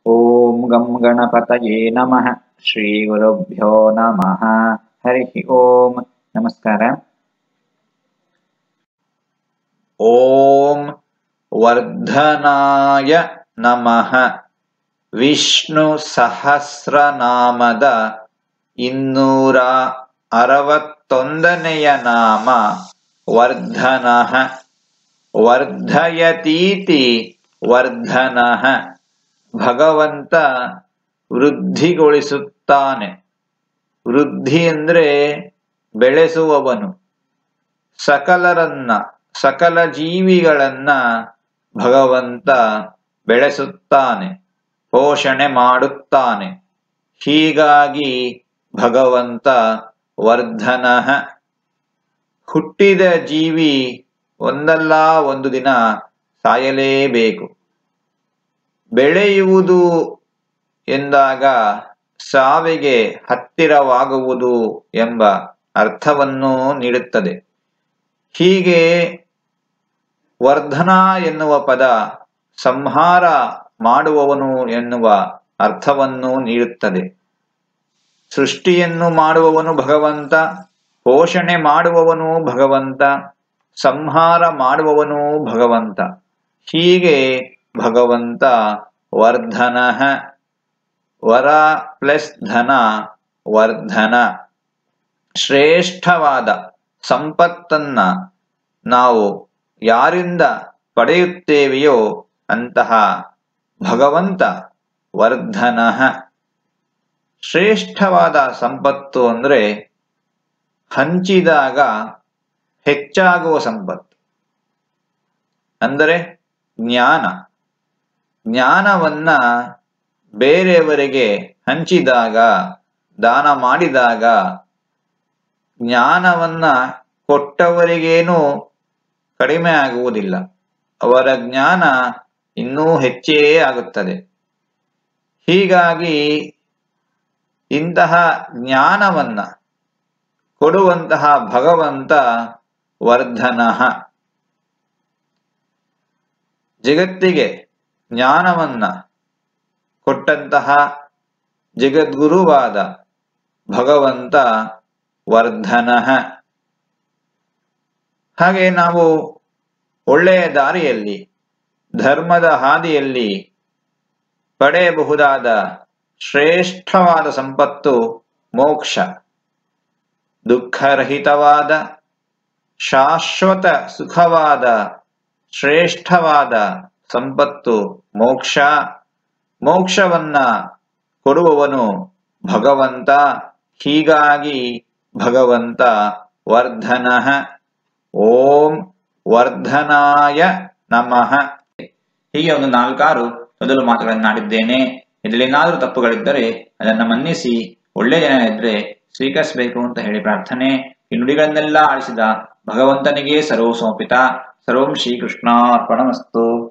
ಓಂ ಗಂ ಗಣಪತಯೇ ನಮಃ ಶ್ರೀ ಗುರುಭ್ಯೋ ನಮಃ ಹರಿ ಓಂ ನಮಸ್ಕಾರ ಓಂ ವರ್ಧನಾಯ ನಮಃ ವಿಷ್ಣು ಸಹಸ್ರನಾಮದ ಇನ್ನೂರ ಅರವತ್ತೊಂದನೆಯ ನಾಮ ವರ್ಧನಃ ವರ್ಧಯತೀತಿ ವರ್ಧನಃ ಭಗವಂತ ವೃದ್ಧಿಗೊಳಿಸುತ್ತಾನೆ ವೃದ್ಧಿ ಅಂದ್ರೆ ಬೆಳೆಸುವವನು ಸಕಲರನ್ನ ಸಕಲ ಜೀವಿಗಳನ್ನ ಭಗವಂತ ಬೆಳೆಸುತ್ತಾನೆ ಪೋಷಣೆ ಮಾಡುತ್ತಾನೆ ಹೀಗಾಗಿ ಭಗವಂತ ವರ್ಧನಃ ಹುಟ್ಟಿದ ಜೀವಿ ಒಂದಲ್ಲ ಒಂದು ದಿನ ಸಾಯಲೇಬೇಕು ಬೆಳೆಯುವುದು ಎಂದಾಗ ಸಾವಿಗೆ ಹತ್ತಿರವಾಗುವುದು ಎಂಬ ಅರ್ಥವನ್ನು ನೀಡುತ್ತದೆ ಹೀಗೆ ವರ್ಧನ ಎನ್ನುವ ಪದ ಸಂಹಾರ ಮಾಡುವವನು ಎನ್ನುವ ಅರ್ಥವನ್ನು ನೀಡುತ್ತದೆ ಸೃಷ್ಟಿಯನ್ನು ಮಾಡುವವನು ಭಗವಂತ ಪೋಷಣೆ ಮಾಡುವವನು ಭಗವಂತ ಸಂಹಾರ ಮಾಡುವವನು ಭಗವಂತ ಹೀಗೆ ಭಗವಂತ ವರ್ಧನಃ ವರ ಪ್ಲಸ್ ಧನ ವರ್ಧನ ಶ್ರೇಷ್ಠವಾದ ಸಂಪತ್ತನ್ನ ನಾವು ಯಾರಿಂದ ಪಡೆಯುತ್ತೇವೆಯೋ ಅಂತಹ ಭಗವಂತ ವರ್ಧನಃ ಶ್ರೇಷ್ಠವಾದ ಸಂಪತ್ತು ಅಂದ್ರೆ ಹಂಚಿದಾಗ ಹೆಚ್ಚಾಗುವ ಸಂಪತ್ತು ಅಂದರೆ ಜ್ಞಾನ ಜ್ಞಾನವನ್ನ ಬೇರೆಯವರಿಗೆ ಹಂಚಿದಾಗ ದಾನ ಮಾಡಿದಾಗ ಜ್ಞಾನವನ್ನ ಕೊಟ್ಟವರಿಗೇನೂ ಕಡಿಮೆ ಆಗುವುದಿಲ್ಲ ಅವರ ಜ್ಞಾನ ಇನ್ನೂ ಹೆಚ್ಚೇ ಆಗುತ್ತದೆ ಹೀಗಾಗಿ ಇಂತಹ ಜ್ಞಾನವನ್ನ ಕೊಡುವಂತಹ ಭಗವಂತ ವರ್ಧನಃ ಜಗತ್ತಿಗೆ ಜ್ಞಾನವನ್ನ ಕೊಟ್ಟಂತಹ ಜಗದ್ಗುರುವಾದ ಭಗವಂತ ವರ್ಧನಃ ಹಾಗೆ ನಾವು ಒಳ್ಳೆಯ ದಾರಿಯಲ್ಲಿ ಧರ್ಮದ ಹಾದಿಯಲ್ಲಿ ಪಡೆಯಬಹುದಾದ ಶ್ರೇಷ್ಠವಾದ ಸಂಪತ್ತು ಮೋಕ್ಷ ದುಃಖರಹಿತವಾದ ಶಾಶ್ವತ ಸುಖವಾದ ಶ್ರೇಷ್ಠವಾದ ಸಂಪತ್ತು ಮೋಕ್ಷ ಮೋಕ್ಷವನ್ನ ಕೊಡುವವನು ಭಗವಂತ ಹೀಗಾಗಿ ಭಗವಂತ ವರ್ಧನಃ ಓಂ ವರ್ಧನಾಯ ನಮಃ ಹೀಗೆ ಒಂದು ನಾಲ್ಕಾರು ಮೊದಲು ಮಾತುಗಳನ್ನಾಡಿದ್ದೇನೆ ಇದರಲ್ಲೇನಾದರೂ ತಪ್ಪುಗಳಿದ್ದರೆ ಅದನ್ನು ಮನ್ನಿಸಿ ಒಳ್ಳೆಯ ಜನ ಇದ್ರೆ ಸ್ವೀಕರಿಸಬೇಕು ಅಂತ ಹೇಳಿ ಪ್ರಾರ್ಥನೆ ಈ ನುಡಿಗಳನ್ನೆಲ್ಲ ಆಳಿಸಿದ ಭಗವಂತನಿಗೆ ಸರ್ವ ಸಮರ್ಪಿತ ಸರ್ವಂ ಶ್ರೀಕೃಷ್ಣಾರ್ಪಣಮಸ್ತು